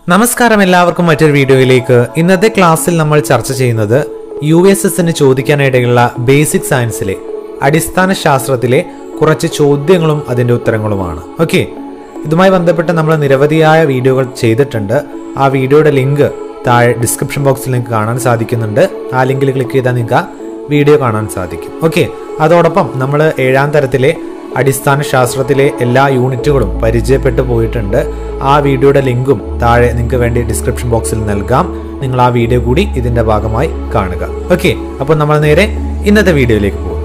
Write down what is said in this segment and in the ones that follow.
നമസ്കാരം എല്ലാവർക്കും മറ്റൊരു വീഡിയോയിലേക്ക് ഇന്നത്തെ ക്ലാസ്സിൽ നമ്മൾ ചർച്ച ചെയ്യുന്നത് യു എസ് എസിന് ചോദിക്കാനിടയുള്ള ബേസിക് സയൻസിലെ അടിസ്ഥാന ശാസ്ത്രത്തിലെ കുറച്ച് ചോദ്യങ്ങളും അതിൻ്റെ ഉത്തരങ്ങളുമാണ് ഓക്കെ ഇതുമായി ബന്ധപ്പെട്ട് നമ്മൾ നിരവധിയായ വീഡിയോകൾ ചെയ്തിട്ടുണ്ട് ആ വീഡിയോയുടെ ലിങ്ക് താഴെ ഡിസ്ക്രിപ്ഷൻ ബോക്സിൽ നിങ്ങൾക്ക് കാണാൻ സാധിക്കുന്നുണ്ട് ആ ലിങ്കിൽ ക്ലിക്ക് ചെയ്താൽ നിങ്ങൾക്ക് ആ വീഡിയോ കാണാൻ സാധിക്കും ഓക്കെ അതോടൊപ്പം നമ്മൾ ഏഴാം തരത്തിലെ അടിസ്ഥാന ശാസ്ത്രത്തിലെ എല്ലാ യൂണിറ്റുകളും പരിചയപ്പെട്ടു പോയിട്ടുണ്ട് ആ വീഡിയോയുടെ ലിങ്കും താഴെ നിങ്ങൾക്ക് വേണ്ടി ഡിസ്ക്രിപ്ഷൻ ബോക്സിൽ നൽകാം നിങ്ങൾ ആ വീഡിയോ കൂടി ഇതിന്റെ ഭാഗമായി കാണുക ഓക്കെ അപ്പോൾ നമ്മൾ നേരെ ഇന്നത്തെ വീഡിയോയിലേക്ക് പോകും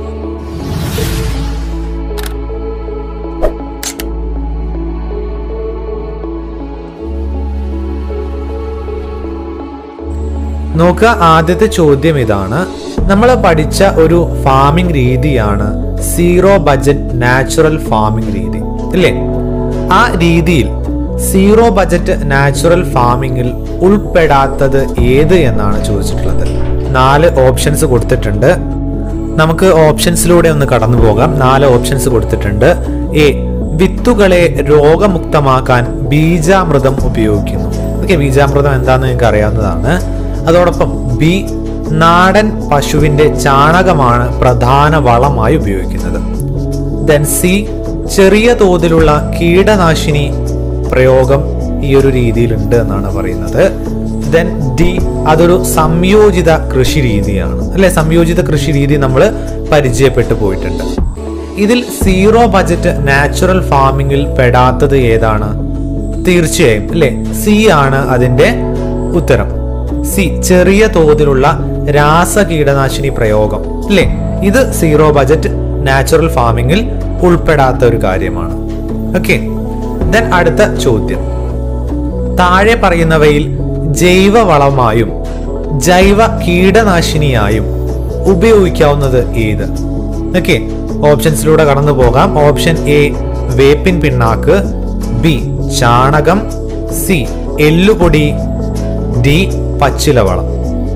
നോക്കുക ആദ്യത്തെ ചോദ്യം ഇതാണ് നമ്മൾ പഠിച്ച ഒരു ഫാമിംഗ് രീതിയാണ് സീറോ ബജറ്റ് നാച്ചുറൽ ഫാമിംഗ് രീതി അല്ലേ ആ രീതിയിൽ സീറോ ബജറ്റ് നാച്ചുറൽ ഫാമിംഗിൽ ഉൾപ്പെടാത്തത് ഏത് എന്നാണ് ചോദിച്ചിട്ടുള്ളത് നാല് ഓപ്ഷൻസ് കൊടുത്തിട്ടുണ്ട് നമുക്ക് ഓപ്ഷൻസിലൂടെ ഒന്ന് കടന്നു പോകാം നാല് ഓപ്ഷൻസ് കൊടുത്തിട്ടുണ്ട് എ വിത്തുകളെ രോഗമുക്തമാക്കാൻ ബീജാമൃതം ഉപയോഗിക്കുന്നു ഓക്കെ ബീജാമൃതം എന്താണെന്ന് നിങ്ങൾക്ക് അറിയാവുന്നതാണ് അതോടൊപ്പം ബി നാടൻ പശുവിന്റെ ചാണകമാണ് പ്രധാന വളമായി ഉപയോഗിക്കുന്നത് ദെൻ സി ചെറിയ തോതിലുള്ള കീടനാശിനി പ്രയോഗം ഈ ഒരു രീതിയിലുണ്ട് എന്നാണ് പറയുന്നത് ദെൻ ഡി അതൊരു സംയോജിത കൃഷി രീതിയാണ് അല്ലെ സംയോജിത കൃഷി രീതി നമ്മൾ പരിചയപ്പെട്ടു പോയിട്ടുണ്ട് ഇതിൽ സീറോ ബജറ്റ് നാച്ചുറൽ ഫാമിംഗിൽ പെടാത്തത് ഏതാണ് തീർച്ചയായും അല്ലെ സി ആണ് അതിന്റെ ഉത്തരം സി ചെറിയ തോതിലുള്ള രാസ കീടനാശിനി പ്രയോഗം അല്ലേ ഇത് സീറോ ബജറ്റ് നാച്ചുറൽ ഫാമിംഗിൽ ഉൾപ്പെടാത്ത ഒരു കാര്യമാണ് ഓക്കെ ദെൻ അടുത്ത ചോദ്യം താഴെ പറയുന്നവയിൽ ജൈവവളമായും ജൈവ കീടനാശിനിയായും ഉപയോഗിക്കാവുന്നത് ഏത് ഓക്കെ ഓപ്ഷൻസിലൂടെ കടന്നു പോകാം ഓപ്ഷൻ എ വേപ്പിൻ പിണ്ണാക്ക് ബി ചാണകം സി എല്ലുപൊടി ഡി പച്ചിലവളം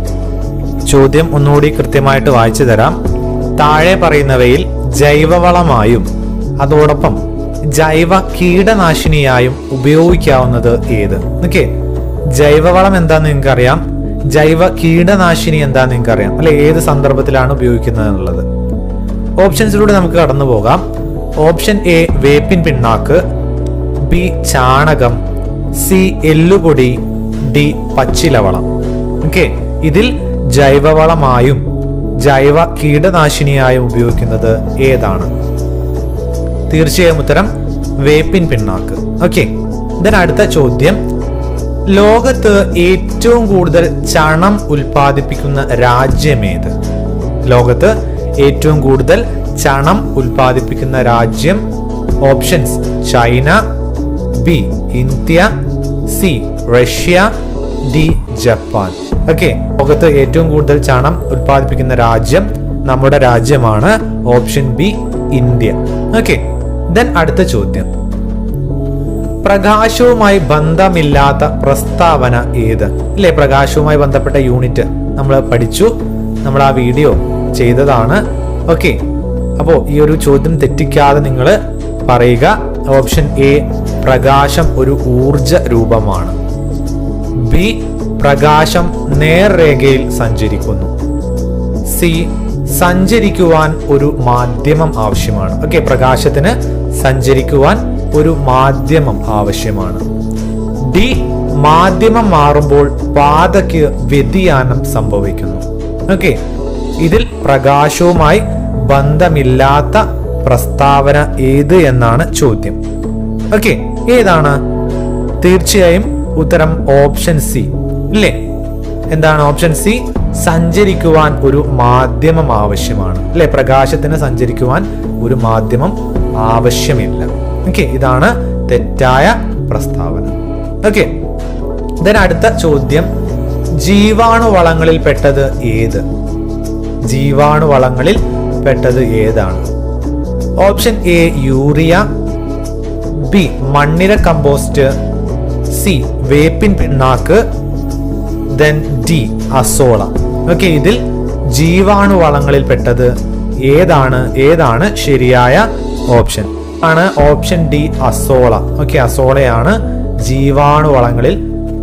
ചോദ്യം ഒന്നുകൂടി കൃത്യമായിട്ട് വായിച്ചു തരാം താഴെ പറയുന്നവയിൽ ജൈവവളമായും അതോടൊപ്പം ജൈവ കീടനാശിനിയായും ഉപയോഗിക്കാവുന്നത് ഏത് ഓക്കെ ജൈവവളം എന്താന്ന് നിങ്ങൾക്ക് അറിയാം ജൈവ കീടനാശിനി എന്താന്ന് നിങ്ങൾക്ക് അറിയാം അല്ലെ ഏത് സന്ദർഭത്തിലാണ് ഉപയോഗിക്കുന്നത് എന്നുള്ളത് ഓപ്ഷൻസിലൂടെ നമുക്ക് കടന്നു പോകാം ഓപ്ഷൻ എ വേപ്പിൻ പിണ്ണാക്ക് ബി ചാണകം സി എല്ലുപൊടി ഡി പച്ചിലവളം ഓക്കെ ഇതിൽ ജൈവവളമായും ജൈവ കീടനാശിനിയായും ഉപയോഗിക്കുന്നത് ഏതാണ് തീർച്ചയായും ഉത്തരം വേപ്പിൻ പിണ്ണാക്ക് ഓക്കെ ദെൻ അടുത്ത ചോദ്യം ലോകത്ത് ഏറ്റവും കൂടുതൽ ചണം ഉൽപ്പാദിപ്പിക്കുന്ന രാജ്യമേത് ലോകത്ത് ഏറ്റവും കൂടുതൽ ചണം ഉൽപ്പാദിപ്പിക്കുന്ന രാജ്യം options China B India C Russia D Japan okay ലോകത്ത് ഏറ്റവും കൂടുതൽ ചണം ഉൽപ്പാദിപ്പിക്കുന്ന രാജ്യം നമ്മുടെ രാജ്യമാണ് option B India okay then അടുത്ത ചോദ്യം പ്രകാശവുമായി ബന്ധമില്ലാത്ത പ്രസ്താവന ഏത് അല്ലേ പ്രകാശവുമായി ബന്ധപ്പെട്ട യൂണിറ്റ് നമ്മൾ പഠിച്ചു നമ്മൾ ആ വീഡിയോ ചെയ്തതാണ് ഓക്കെ അപ്പോൾ ഈ ഒരു ചോദ്യം തെറ്റിക്കാതെ നിങ്ങൾ പറയുക ഓപ്ഷൻ എ പ്രകാശം ഒരു ഊർജ രൂപമാണ് ബി പ്രകാശം നേർരേഖയിൽ സഞ്ചരിക്കുന്നു സി സഞ്ചരിക്കുവാൻ ഒരു മാധ്യമം ആവശ്യമാണ് ഓക്കെ പ്രകാശത്തിന് സഞ്ചരിക്കുവാൻ ഒരു മാധ്യമം ആവശ്യമാണ് ഡി മാധ്യമം മാറുമ്പോൾ പാതയ്ക്ക് വ്യതിയാനം സംഭവിക്കുന്നു ഓക്കെ ഇതിൽ പ്രകാശവുമായി ബന്ധമില്ലാത്ത പ്രസ്താവന ഏത് എന്നാണ് ചോദ്യം ഓക്കെ ഏതാണ് തീർച്ചയായും ഉത്തരം ഓപ്ഷൻ സി ഇല്ലേ എന്താണ് ഓപ്ഷൻ സി സഞ്ചരിക്കുവാൻ ഒരു മാധ്യമം ആവശ്യമാണ് അല്ലെ പ്രകാശത്തിന് സഞ്ചരിക്കുവാൻ ഒരു മാധ്യമം ആവശ്യമില്ല ഓക്കെ ഇതാണ് തെറ്റായ പ്രസ്താവന ഓക്കെ ദെൻ അടുത്ത ചോദ്യം ജീവാണുവളങ്ങളിൽ പെട്ടത് ഏത് ജീവാണുവളങ്ങളിൽ പെട്ടത് ഏതാണ് ഓപ്ഷൻ എ യൂറിയ ബി മണ്ണിര കമ്പോസ്റ്റ് സി വേപ്പിൻ പിണ്ണാക്ക് ദെൻ ഡി അസോള ഓക്കെ ഇതിൽ ജീവാണുവളങ്ങളിൽ പെട്ടത് ഏതാണ് ഏതാണ് ശരിയായ ഓപ്ഷൻ ആണ് ഓപ്ഷൻ ഡി അസോള ഓക്കെ അസോളയാണ് ജീവാണുവളങ്ങളിൽ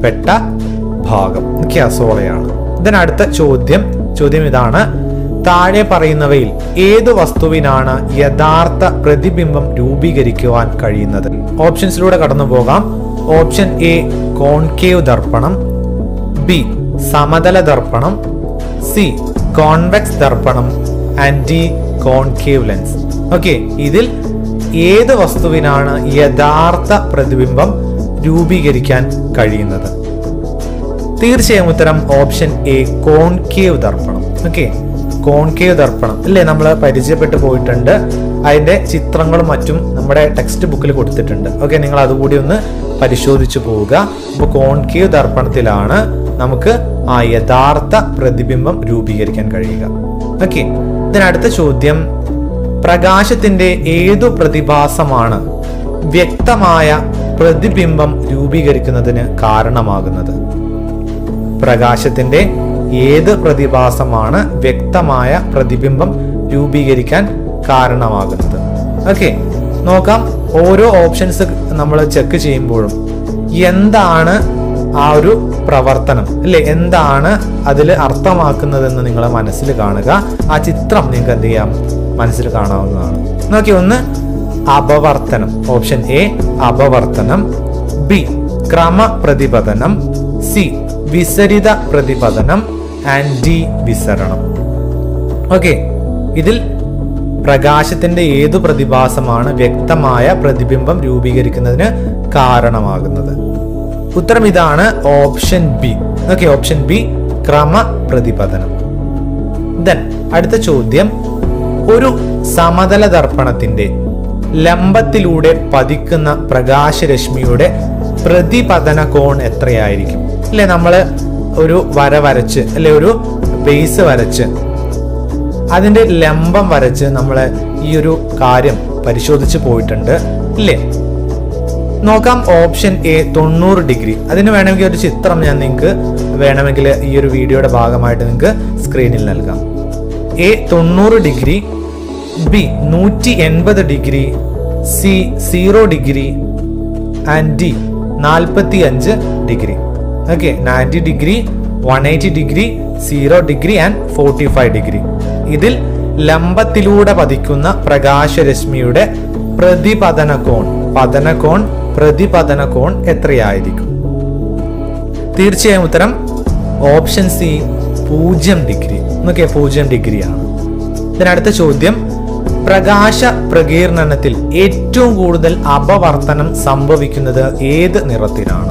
പെട്ട ഭാഗം ക്യാസോളയാണ് ഇതിനടുത്ത ചോദ്യം ചോദ്യം ഇതാണ് താഴെ പറയുന്നവയിൽ ഏത് വസ്തുവിനാണ് യഥാർത്ഥ പ്രതിബിംബം രൂപീകരിക്കുവാൻ കഴിയുന്നത് ഓപ്ഷൻസിലൂടെ കടന്നു പോകാം ഓപ്ഷൻ എ കോൺകേവ് ദർപ്പണം ബി സമതല ദർപ്പണം സി കോൺവെക്സ് ദർപ്പണം and D concave lens okay ഇതിൽ ഏത് വസ്തുവിനാണ് യഥാർത്ഥ പ്രതിബിംബം രൂപീകരിക്കാൻ കഴിയുന്നത് തീർച്ചയായും ഉത്തരം ഓപ്ഷൻ എ കോൺകേവ് ദർപ്പണം ഓക്കെ കോൺകേവ് ദർപ്പണം അല്ലേ നമ്മൾ പരിചയപ്പെട്ടു പോയിട്ടുണ്ട് അതിന്റെ ചിത്രങ്ങളും മറ്റും നമ്മുടെ ടെക്സ്റ്റ് ബുക്കിൽ കൊടുത്തിട്ടുണ്ട് ഓക്കെ നിങ്ങൾ അതുകൂടി ഒന്ന് പരിശോധിച്ചു പോവുക അപ്പോൾ കോൺകേവ് ദർപ്പണത്തിലാണ് നമുക്ക് ആ യഥാർത്ഥ പ്രതിബിംബം രൂപീകരിക്കാൻ കഴിയുക ഓക്കെ ഇതിനടുത്ത ചോദ്യം പ്രകാശത്തിന്റെ ഏതു പ്രതിഭാസമാണ് വ്യക്തമായ പ്രതിബിംബം രൂപീകരിക്കുന്നതിന് കാരണമാകുന്നത് പ്രകാശത്തിന്റെ ഏത് പ്രതിഭാസമാണ് വ്യക്തമായ പ്രതിബിംബം രൂപീകരിക്കാൻ കാരണമാകുന്നത് ഓക്കെ നോക്കാം ഓരോ ഓപ്ഷൻസ് നമ്മൾ ചെക്ക് ചെയ്യുമ്പോഴും എന്താണ് ആ ഒരു പ്രവർത്തനം അല്ലെ എന്താണ് അതിൽ അർത്ഥമാക്കുന്നതെന്ന് നിങ്ങൾ മനസ്സിൽ കാണുക ആ ചിത്രം നിങ്ങൾക്ക് എന്ത് ചെയ്യാം മനസ്സിൽ കാണാവുന്നതാണ് നോക്കി ഒന്ന് അപവർത്തനം ഓപ്ഷൻ എ അപവർത്തനം ബി ക്രമപ്രതിപതനം സി വിസരിത പ്രതിപതനം ആൻഡ് ഡി വിസരണം ഓക്കെ ഇതിൽ പ്രകാശത്തിന്റെ ഏതു പ്രതിഭാസമാണ് വ്യക്തമായ പ്രതിബിംബം രൂപീകരിക്കുന്നതിന് കാരണമാകുന്നത് ഉത്തരം ഇതാണ് option B okay option B ക്രമ പ്രതിപതനം ദെൻ അടുത്ത ചോദ്യം ഒരു സമതല ദർപ്പണത്തിന്റെ ലംബത്തിലൂടെ പതിക്കുന്ന പ്രകാശരശ്മിയുടെ പ്രതിപതന കോൺ എത്രയായിരിക്കും അല്ലെ നമ്മൾ ഒരു വര വരച്ച് അല്ലെ ഒരു ബേസ് വരച്ച് അതിന്റെ ലംബം വരച്ച് നമ്മൾ ഈ ഒരു കാര്യം പരിശോധിച്ച് പോയിട്ടുണ്ട് ഇല്ലേ നോക്കാം ഓപ്ഷൻ എ തൊണ്ണൂറ് ഡിഗ്രി അതിന് വേണമെങ്കിൽ ഒരു ചിത്രം ഞാൻ നിങ്ങൾക്ക് വേണമെങ്കിൽ ഈ ഒരു വീഡിയോയുടെ ഭാഗമായിട്ട് നിങ്ങൾക്ക് സ്ക്രീനിൽ നൽകാം എ തൊണ്ണൂറ് ഡിഗ്രി ബി നൂറ്റി എൺപത് degree C zero degree and D നാൽപ്പത്തി അഞ്ച് degree okay ninety degree one eighty degree zero degree and forty five degree ഇതിൽ ലംബത്തിലൂടെ പതിക്കുന്ന പ്രകാശരശ്മിയുടെ പ്രതിപതന കോൺ പതന കോൺ പ്രതിപതന കോൺ എത്രയായിരിക്കും തീർച്ചയായും ഉത്തരം ഓപ്ഷൻ സി പൂജ്യം ഡിഗ്രി നോക്കിയ പൂജ്യം ഡിഗ്രിയാണ് ഇതിനടുത്ത ചോദ്യം പ്രകാശ പ്രകീർണനത്തിൽ ഏറ്റവും കൂടുതൽ അപവർത്തനം സംഭവിക്കുന്നത് ഏത് നിറത്തിലാണ്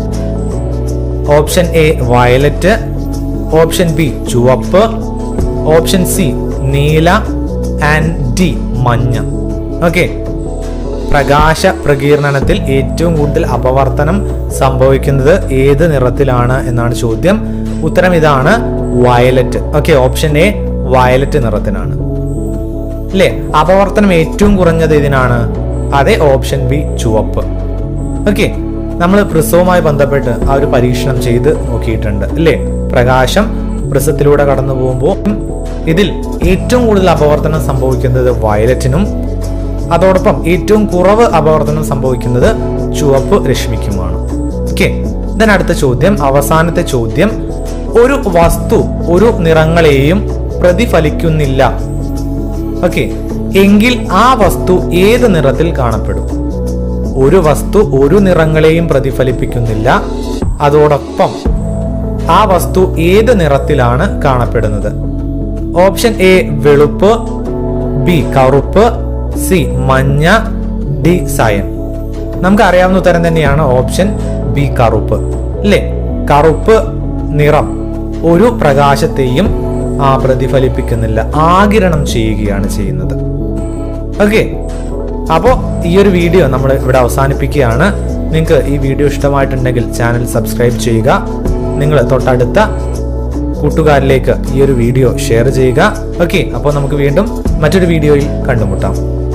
option A violet option B ചുവപ്പ് ഓപ്ഷൻ സി നീല ആൻഡ് ഡി മഞ്ഞ ഓക്കെ പ്രകാശ പ്രകീർണനത്തിൽ ഏറ്റവും കൂടുതൽ അപവർത്തനം സംഭവിക്കുന്നത് ഏത് നിറത്തിലാണ് എന്നാണ് ചോദ്യം ഉത്തരം ഇതാണ് violet okay option A violet നിറത്തിനാണ് അല്ലേ അപവർത്തനം ഏറ്റവും കുറഞ്ഞത് ഇതിനാണ് അതെ ഓപ്ഷൻ ബി ചുവപ്പ് ഓക്കെ നമ്മൾ പ്രിസവുമായി ബന്ധപ്പെട്ട് ആ ഒരു പരീക്ഷണം ചെയ്ത് നോക്കിയിട്ടുണ്ട് അല്ലേ പ്രകാശം പ്രിസത്തിലൂടെ കടന്നു പോകുമ്പോൾ ഇതിൽ ഏറ്റവും കൂടുതൽ അപവർത്തനം സംഭവിക്കുന്നത് വയലറ്റിനും അതോടൊപ്പം ഏറ്റവും കുറവ് അപവർത്തനം സംഭവിക്കുന്നത് ചുവപ്പ് രശ്മിക്കുമാണ് ഓക്കെ then അടുത്ത ചോദ്യം അവസാനത്തെ ചോദ്യം ഒരു വസ്തു ഒരു നിറങ്ങളെയും പ്രതിഫലിക്കുന്നില്ല ഓക്കെ എങ്കിൽ ആ വസ്തു ഏത് നിറത്തിൽ കാണപ്പെടും ഒരു വസ്തു ഒരു നിറങ്ങളെയും പ്രതിഫലിപ്പിക്കുന്നില്ല അതോടൊപ്പം ആ വസ്തു ഏത് നിറത്തിലാണ് കാണപ്പെടുന്നത് ഓപ്ഷൻ എ വെളുപ്പ് ബി കറുപ്പ് സി മഞ്ഞ ഡി സയൻ നമുക്ക് അറിയാവുന്ന ഉത്തരം തന്നെയാണ് ഓപ്ഷൻ ബി കറുപ്പ് അല്ലേ കറുപ്പ് നിറം ഒരു പ്രകാശത്തെയും ആ പ്രതിഫലിപ്പിക്കുന്നില്ല ആകിരണം ചെയ്യുകയാണ് ചെയ്യുന്നത് ഓക്കെ അപ്പോൾ ഈ ഒരു വീഡിയോ നമ്മൾ ഇവിടെ അവസാനിപ്പിക്കുകയാണ് നിങ്ങൾക്ക് ഈ വീഡിയോ ഇഷ്ടമായിട്ടുണ്ടെങ്കിൽ ചാനൽ സബ്സ്ക്രൈബ് ചെയ്യുക നിങ്ങൾ തൊട്ടടുത്ത കൂട്ടുകാരിലേക്ക് ഈ ഒരു വീഡിയോ ഷെയർ ചെയ്യുക ഓക്കെ അപ്പോൾ നമുക്ക് വീണ്ടും മറ്റൊരു വീഡിയോയിൽ കണ്ടുമുട്ടാം